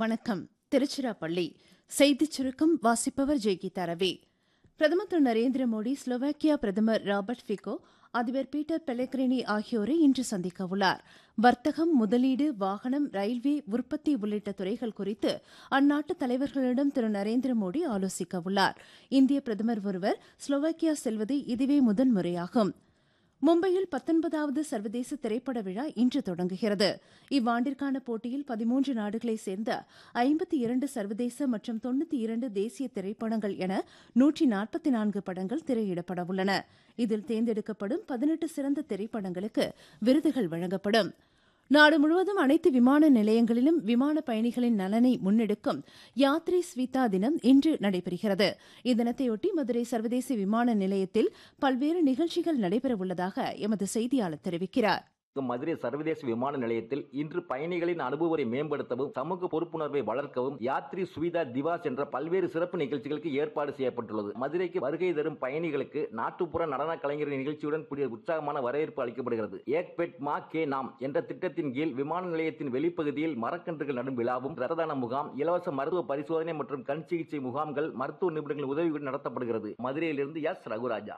வணக்கம் திருச்சிராப்பள்ளி செய்திச் சுருக்கம் வாசிப்பவர் ஜெய்கீதா ரவி பிரதமர் திரு நரேந்திர மோடி ஸ்லோவாக்கியா பிரதமர் ராபர்ட் ஃபிகோ அதிபர் பீட்டர் பெலக்ரினி ஆகியோரை இன்று சந்திக்க உள்ளார் வர்த்தகம் முதலீடு வாகனம் ரயில்வே உற்பத்தி உள்ளிட்ட துறைகள் குறித்து அந்நாட்டு தலைவர்களிடம் திரு நரேந்திர மோடி ஆலோசிக்க உள்ளார் இந்திய பிரதமர் ஒருவர் ஸ்லோவாக்கியா செல்வது இதுவே முதன்முறையாகும் மும்பையில் பத்தொன்பதாவது சர்வதேச திரைப்பட விழா இன்று தொடங்குகிறது இவ்வாண்டிற்கான போட்டியில் பதிமூன்று நாடுகளைச் சேர்ந்த ஐம்பத்தி இரண்டு சர்வதேச மற்றும் தொண்ணூத்தி இரண்டு தேசிய திரைப்படங்கள் என நூற்றி நாற்பத்தி நான்கு படங்கள் திரையிடப்பட உள்ளன இதில் தேர்ந்தெடுக்கப்படும் பதினெட்டு சிறந்த திரைப்படங்களுக்கு விருதுகள் வழங்கப்படும் நாடு முழுவதும் அனைத்து விமான நிலையங்களிலும் விமான பயணிகளின் நலனை முன்னெடுக்கும் யாத்ரி ஸ்வீதா தினம் இன்று நடைபெறுகிறது இத்தினத்தையொட்டி மதுரை சர்வதேச விமான நிலையத்தில் பல்வேறு நிகழ்ச்சிகள் நடைபெறவுள்ளதாக எமது செய்தியாளர் தெரிவிக்கிறார் மதுரை சர்வதேச விமான நிலையத்தில் இன்று பயணிகளின் அனுபவத்தை மேம்படுத்தவும் சமூக பொறுப்புணர்வை வளர்க்கவும் யாத்ரி சுவிதா திவாஸ் என்ற பல்வேறு சிறப்பு நிகழ்ச்சிகளுக்கு ஏற்பாடு செய்யப்பட்டுள்ளது மதுரைக்கு வருகை தரும் பயணிகளுக்கு நாட்டுப்புற நடன கலைஞரின் நிகழ்ச்சியுடன் கூடிய உற்சாகமான வரவேற்பு அளிக்கப்படுகிறது ஏக் பெட் மா கே நாம் என்ற திட்டத்தின் கீழ் விமான நிலையத்தின் வெளிப்பகுதியில் மரக்கன்றுகள் நடும் விழாவும் ரத்ததான முகாம் இலவச மருத்துவ பரிசோதனை மற்றும் கண் சிகிச்சை முகாம்கள் மருத்துவ நிபுணர்களின் உதவியுடன் நடத்தப்படுகிறது மதுரையிலிருந்து எஸ் ரகுராஜா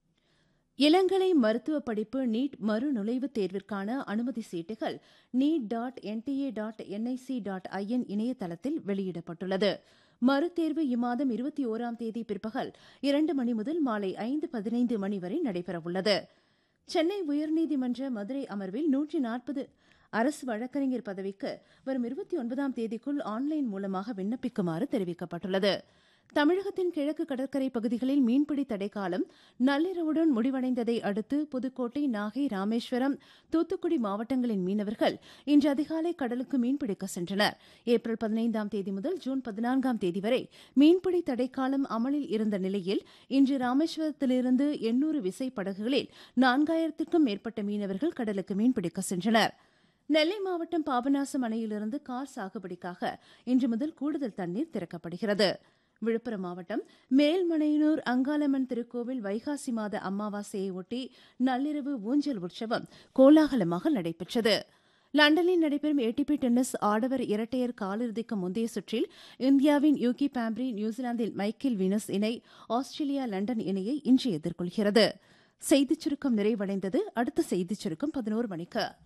இளங்கலை மருத்துவ படிப்பு நீட் மறுநுழைவுத் தேர்விற்கான அனுமதி சீட்டுகள் NEET dot NTA dot NIC dot IN இணையதளத்தில் வெளியிடப்பட்டுள்ளது மறுதேர்வு இம்மாதம் இருபத்தி ஓராம் தேதி பிற்பகல் இரண்டு மணி முதல் மாலை ஐந்து பதினைந்து மணி வரை நடைபெறவுள்ளது சென்னை உயர்நீதிமன்ற மதுரை அமர்வில் நூற்றி நாற்பது அரசு வழக்கறிஞர் பதவிக்கு வரும் இருபத்தி ஒன்பதாம் தேதிக்குள் ஆன்லைன் மூலமாக விண்ணப்பிக்குமாறு தெரிவிக்கப்பட்டுள்ளது தமிழகத்தின் கிழக்கு கடற்கரை பகுதிகளில் மீன்பிடி தடைக்காலம் நள்ளிரவுடன் முடிவடைந்ததை அடுத்து புதுக்கோட்டை நாகை ராமேஸ்வரம் தூத்துக்குடி மாவட்டங்களின் மீனவர்கள் இன்று அதிகாலை கடலுக்கு மீன்பிடிக்க சென்றனர் ஏப்ரல் பதினைந்தாம் தேதி முதல் ஜூன் பதினான்காம் தேதி வரை மீன்பிடி தடைக்காலம் அமலில் இருந்த நிலையில் இன்று ராமேஸ்வரத்திலிருந்து எண்ணூறு விசைப்படகுகளில் நான்காயிரத்திற்கும் மேற்பட்ட மீனவர்கள் கடலுக்கு மீன்பிடிக்க சென்றனர் நெல்லை மாவட்டம் பாபநாசம் அணையிலிருந்து கார் சாகுபடிக்காக இன்று முதல் கூடுதல் தண்ணீர் திறக்கப்படுகிறது விழுப்புரம் மாவட்டம் மேல்மனையனூர் அங்காளம்மன் திருக்கோவில் வைகாசி மாத அமாவாசையை ஒட்டி நள்ளிரவு ஊஞ்சல் உற்சவம் கோலாகலமாக நடைபெற்றது லண்டனில் நடைபெறும் ஏடிபி டென்னிஸ் ஆடவர் இரட்டையர் காலிறுதிக்கு முந்தைய சுற்றில் இந்தியாவின் யூகி பாம்ப்ரி நியூசிலாந்தின் மைக்கேல் வீனஸ் இணை ஆஸ்திரேலியா லண்டன் இணையை இன்று எதிர்கொள்கிறது செய்திச் சுருக்கம் நிறைவடைந்தது அடுத்த செய்திச் சுருக்கம் பதினோரு மணிக்கு